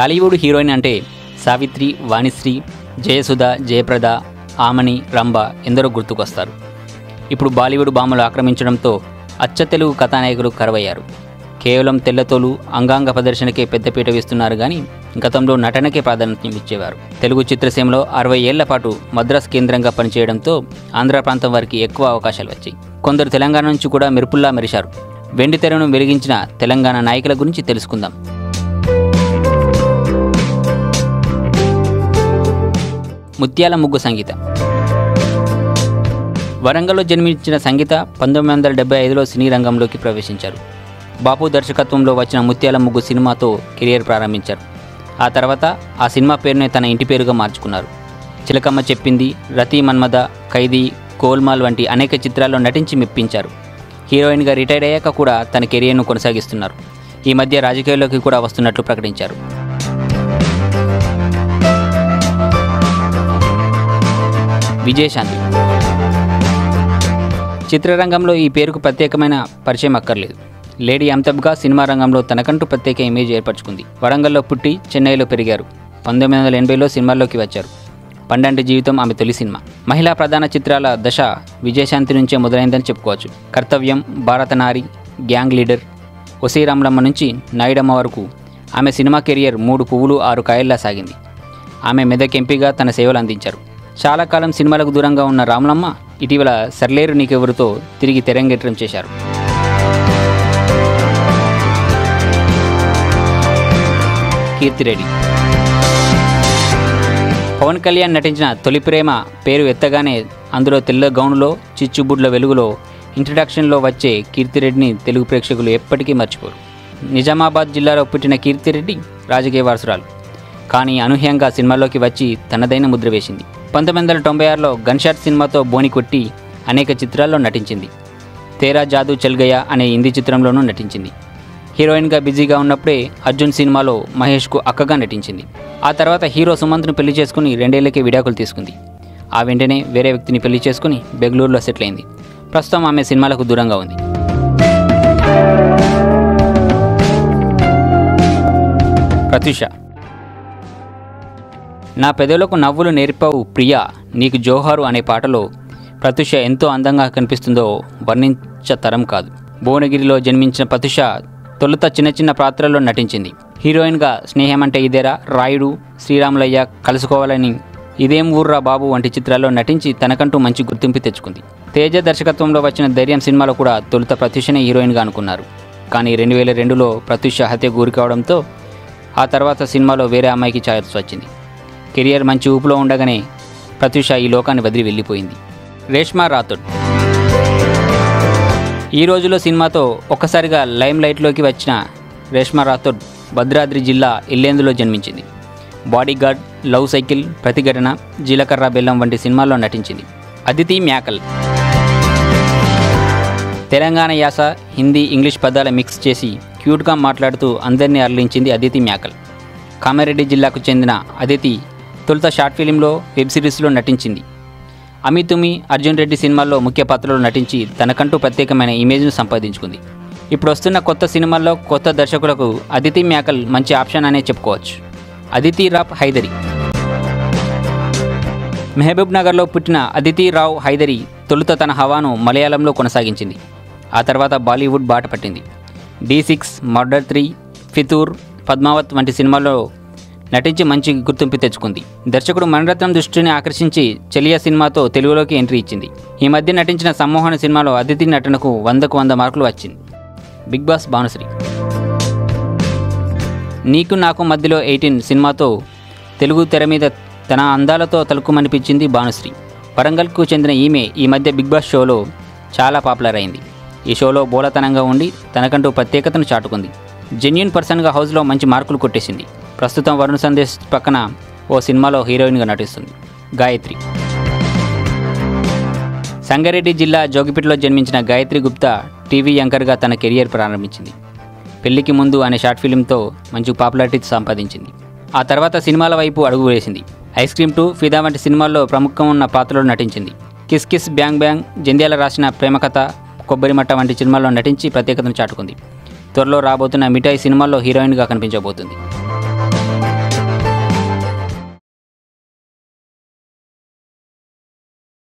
Tollywood heroine అంటే సావిత్రి వాణిశ్రీ జయసుధ జయప్రద ఆమని రంభ ఎందరో గుర్తుకొస్తారు ఇప్పుడు బాలీవుడ్ బామలు ఆక్రమించడంతో అచ్చ తెలుగు కథానాయకులు కరువయ్యారు కేవలం తెల్లతోలు అంగాంగ ప్రదర్శనకే పెద్దపీట వేస్తున్నారు కానీ గతంలో నటనకే ప్రాధాన్యం ఇచ్చేవారు తెలుగు చిత్రసీమలో అరవై ఏళ్ల పాటు మద్రాస్ కేంద్రంగా పనిచేయడంతో ఆంధ్ర ప్రాంతం వారికి ఎక్కువ అవకాశాలు వచ్చాయి కొందరు తెలంగాణ నుంచి కూడా మెరుపుల్లా మెరిశారు వెండి తెరను వెలిగించిన తెలంగాణ నాయకుల గురించి తెలుసుకుందాం ముత్యాల ముగ్గు సంగీత వరంగల్లో జన్మించిన సంగీత పంతొమ్మిది వందల డెబ్బై ఐదులో సినీ రంగంలోకి ప్రవేశించారు బాపు దర్శకత్వంలో వచ్చిన ముత్యాల ముగ్గు సినిమాతో కెరియర్ ప్రారంభించారు ఆ తర్వాత ఆ సినిమా పేరునే తన ఇంటి పేరుగా మార్చుకున్నారు చిలకమ్మ చెప్పింది రతి మన్మద ఖైదీ గోల్మాల్ వంటి అనేక చిత్రాల్లో నటించి మెప్పించారు హీరోయిన్గా రిటైర్ అయ్యాక కూడా తన కెరియర్ను కొనసాగిస్తున్నారు ఈ మధ్య రాజకీయాల్లోకి కూడా వస్తున్నట్లు ప్రకటించారు విజయశాంతి చిత్రరంగంలో ఈ పేరుకు ప్రత్యేకమైన పరిచయం అక్కర్లేదు లేడీ అమితాబ్గా సినిమా రంగంలో తనకంటూ ప్రత్యేక ఇమేజ్ ఏర్పరచుకుంది వరంగల్లో పుట్టి చెన్నైలో పెరిగారు పంతొమ్మిది వందల ఎనభైలో సినిమాల్లోకి వచ్చారు పండంటి జీవితం ఆమె తొలి సినిమా మహిళా ప్రధాన చిత్రాల దశ విజయశాంతి నుంచే మొదలైందని చెప్పుకోవచ్చు కర్తవ్యం భారతనారి గ్యాంగ్ లీడర్ ఒసీరాములమ్మ నుంచి నాయుడమ్మ వరకు ఆమె సినిమా కెరియర్ మూడు పువ్వులు ఆరు కాయల్లా సాగింది ఆమె మెదక్ ఎంపీగా తన సేవలు అందించారు చాలా కాలం సినిమాలకు దూరంగా ఉన్న రాములమ్మ ఇటీవల సర్లేరు నీకెవరితో తిరిగి తెరంగేట్రం చేశారు కీర్తిరెడ్డి పవన్ కళ్యాణ్ నటించిన తొలి ప్రేమ పేరు ఎత్తగానే అందులో తెల్ల గౌన్లో చిచ్చుబుడ్ల వెలుగులో ఇంట్రడక్షన్లో వచ్చే కీర్తిరెడ్డిని తెలుగు ప్రేక్షకులు ఎప్పటికీ మర్చిపోరు నిజామాబాద్ జిల్లాలో పుట్టిన కీర్తిరెడ్డి రాజకీయ వారసురాలు కానీ అనూహ్యంగా సినిమాలోకి వచ్చి తనదైన ముద్ర వేసింది పంతొమ్మిది వందల తొంభై ఆరులో గన్షాట్ సినిమాతో బోని కొట్టి అనేక చిత్రాల్లో నటించింది తేరా జాదు చల్గయ అనే హిందీ చిత్రంలోనూ నటించింది హీరోయిన్గా బిజీగా ఉన్నప్పుడే అర్జున్ సినిమాలో మహేష్కు అక్కగా నటించింది ఆ తర్వాత హీరో సుమంత్ను పెళ్లి చేసుకుని రెండేళ్లకే విడాకులు తీసుకుంది ఆ వెంటనే వేరే వ్యక్తిని పెళ్లి చేసుకుని బెంగళూరులో సెటిల్ అయింది ప్రస్తుతం ఆమె సినిమాలకు దూరంగా ఉంది ప్రత్యూష నా పెదవులకు నవ్వులు నేర్పావు ప్రియా నీకు జోహారు అనే పాటలో ప్రత్యుష ఎంతో అందంగా కనిపిస్తుందో వర్ణించతరం కాదు భువనగిరిలో జన్మించిన ప్రత్యుష తొలుత చిన్న చిన్న పాత్రల్లో నటించింది హీరోయిన్గా స్నేహం అంటే ఇదేరా రాయుడు శ్రీరాములయ్య కలుసుకోవాలని ఇదేం ఊర్రా బాబు వంటి చిత్రాల్లో నటించి తనకంటూ మంచి గుర్తింపు తెచ్చుకుంది తేజ దర్శకత్వంలో వచ్చిన ధైర్యం సినిమాలో కూడా తొలుత ప్రత్యుషనే హీరోయిన్గా అనుకున్నారు కానీ రెండు వేల రెండులో ప్రత్యుష హత్య గురి కావడంతో ఆ తర్వాత సినిమాలో వేరే అమ్మాయికి ఛాయల్సి వచ్చింది కెరియర్ మంచి ఊపులో ఉండగానే ప్రత్యూష ఈ లోకాన్ని వదిలి వెళ్ళిపోయింది రేష్మా రాథోడ్ ఈ రోజులో సినిమాతో ఒక్కసారిగా లైమ్ లైట్లోకి వచ్చిన రేష్మా రాథోడ్ భద్రాద్రి జిల్లా ఇల్లేందులో జన్మించింది బాడీగార్డ్ లవ్ సైకిల్ ప్రతిఘటన జీలకర్ర బెల్లం వంటి సినిమాల్లో నటించింది అదితి మ్యాకల్ తెలంగాణ యాస హిందీ ఇంగ్లీష్ పదాల మిక్స్ చేసి క్యూట్గా మాట్లాడుతూ అందరినీ అరలించింది అదితి మ్యాకల్ కామారెడ్డి జిల్లాకు చెందిన అదితి తొలుత షార్ట్ ఫిలింలో వెబ్ సిరీస్లో నటించింది అమితుమి అర్జున్ రెడ్డి సినిమాల్లో ముఖ్య పాత్రలో నటించి తనకంటూ ప్రత్యేకమైన ఇమేజ్ను సంపాదించుకుంది ఇప్పుడు వస్తున్న కొత్త సినిమాల్లో కొత్త దర్శకులకు అదితి మ్యాకల్ మంచి ఆప్షన్ అనే చెప్పుకోవచ్చు అదితి రావ్ హైదరి మెహబూబ్ నగర్లో పుట్టిన అదితి రావ్ హైదరి తొలుత తన హవాను మలయాళంలో కొనసాగించింది ఆ తర్వాత బాలీవుడ్ బాట పట్టింది D six murder three Fitoor Padmaavat వంటి సినిమాల్లో నటించి మంచి గుర్తింపు తెచ్చుకుంది దర్శకుడు మణిరత్నం దృష్టిని ఆకర్షించి చెలియా సినిమాతో తెలుగులోకి ఎంట్రీ ఇచ్చింది ఈ మధ్య నటించిన సమ్మోహన సినిమాలో అదితి నటనకు వందకు వంద మార్కులు వచ్చింది బిగ్ బాస్ భానుశ్రీ నీకు నాకు మధ్యలో ఎయిటీన్ సినిమాతో తెలుగు తెర మీద తన అందాలతో తలుకుమనిపించింది భానుశ్రీ వరంగల్కు చెందిన ఈమె ఈ మధ్య బిగ్ బాస్ షోలో చాలా పాపులర్ అయింది ఈ షోలో బోలతనంగా ఉండి తనకంటూ ప్రత్యేకతను చాటుకుంది జెన్యున్ పర్సన్గా హౌస్లో మంచి మార్కులు కొట్టేసింది ప్రస్తుతం వరుణ్ సందేశ్ పక్కన ఓ సినిమాలో హీరోయిన్గా నటిస్తుంది గాయత్రి సంగారెడ్డి జిల్లా జోగిపేటలో జన్మించిన గాయత్రి గుప్తా టీవీ యాంకర్గా తన కెరియర్ ప్రారంభించింది పెళ్లికి ముందు అనే షార్ట్ ఫిల్మ్తో మంచి పాపులారిటీ సంపాదించింది ఆ తర్వాత సినిమాల వైపు అడుగు వేసింది ఐస్ క్రీమ్ టూ ఫిదా వంటి సినిమాల్లో ప్రముఖం ఉన్న పాత్రలో నటించింది kiss kiss bang bang Jandhyala రాసిన ప్రేమ కథ కొబ్బరి మట్ట వంటి సినిమాల్లో నటించి ప్రత్యేకతను చాటుకుంది త్వరలో రాబోతున్న మిఠాయి సినిమాల్లో హీరోయిన్గా కనిపించబోతుంది